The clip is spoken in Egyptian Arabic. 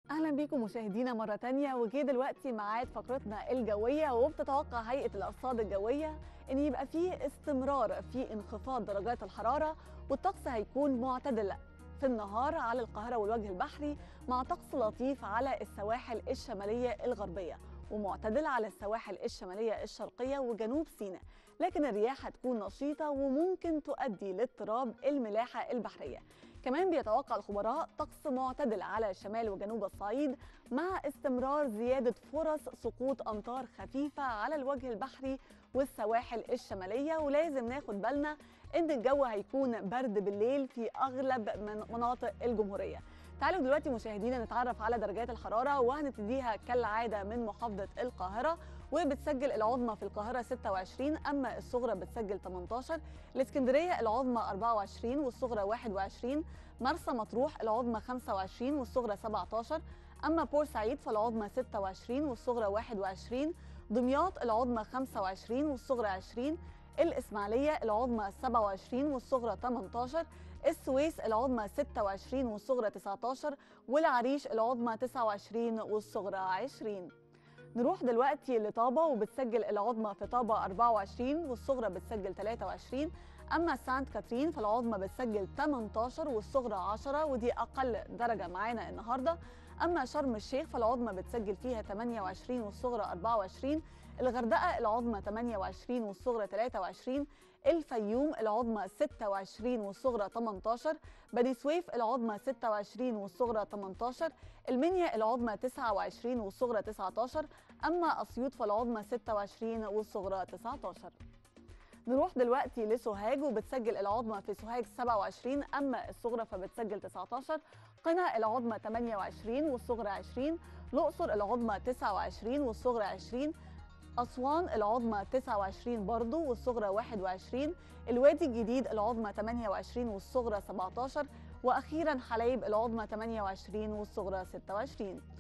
اهلا بيكم مشاهدينا مره تانية وجه دلوقتي ميعاد فقرتنا الجويه وبتتوقع هيئه الارصاد الجويه ان يبقى فيه استمرار في انخفاض درجات الحراره والطقس هيكون معتدل في النهار على القاهره والوجه البحري مع طقس لطيف على السواحل الشماليه الغربيه ومعتدل على السواحل الشماليه الشرقيه وجنوب سيناء لكن الرياح هتكون نشيطه وممكن تؤدي لاضطراب الملاحه البحريه كمان بيتوقع الخبراء طقس معتدل على شمال وجنوب الصعيد مع استمرار زيادة فرص سقوط أمطار خفيفة على الوجه البحري والسواحل الشمالية ولازم ناخد بالنا إن الجو هيكون برد بالليل في أغلب من مناطق الجمهورية تعالوا دلوقتي مشاهدينا نتعرف على درجات الحرارة وهنبتديها كالعادة من محافظة القاهرة وبتسجل العظمى في القاهرة 26 أما الصغرى بتسجل 18 الإسكندرية العظمى 24 والصغرى 21 مرسى مطروح العظمى 25 والصغرى 17 أما بورسعيد فالعظمى 26 والصغرى 21 دمياط العظمى 25 والصغرى 20 الإسماعيلية العظمى 27 والصغرى 18 السويس العظمى 26 والصغرى 19 والعريش العظمى 29 والصغرى 20 نروح دلوقتي لطابة وبتسجل العظمى في طابة 24 والصغرى بتسجل 23 أما سانت كاترين فالعظمى بتسجل 18 والصغرى 10 ودي أقل درجة معانا النهاردة أما شرم الشيخ فالعظمى بتسجل فيها 28 والصغرى 24 الغردقة العظمى 28 والصغرى 23 الفيوم العظمى 26 والصغرى 18 بني سويف العظمى 26 والصغرى 18 المنيا العظمى 29 والصغرى 19 أما أسيوط فالعظمى 26 والصغرى 19 نروح دلوقتي لسوهاج وبتسجل العظمى في سوهاج 27 اما الصغرى فبتسجل 19 قنا العظمى 28 والصغرى 20 الاقصر العظمى 29 والصغرى 20 أسوان العظمى 29 برضو والصغرى 21 الوادي الجديد العظمى 28 والصغرى 17 وأخيرا حلايب العظمى 28 والصغرى 26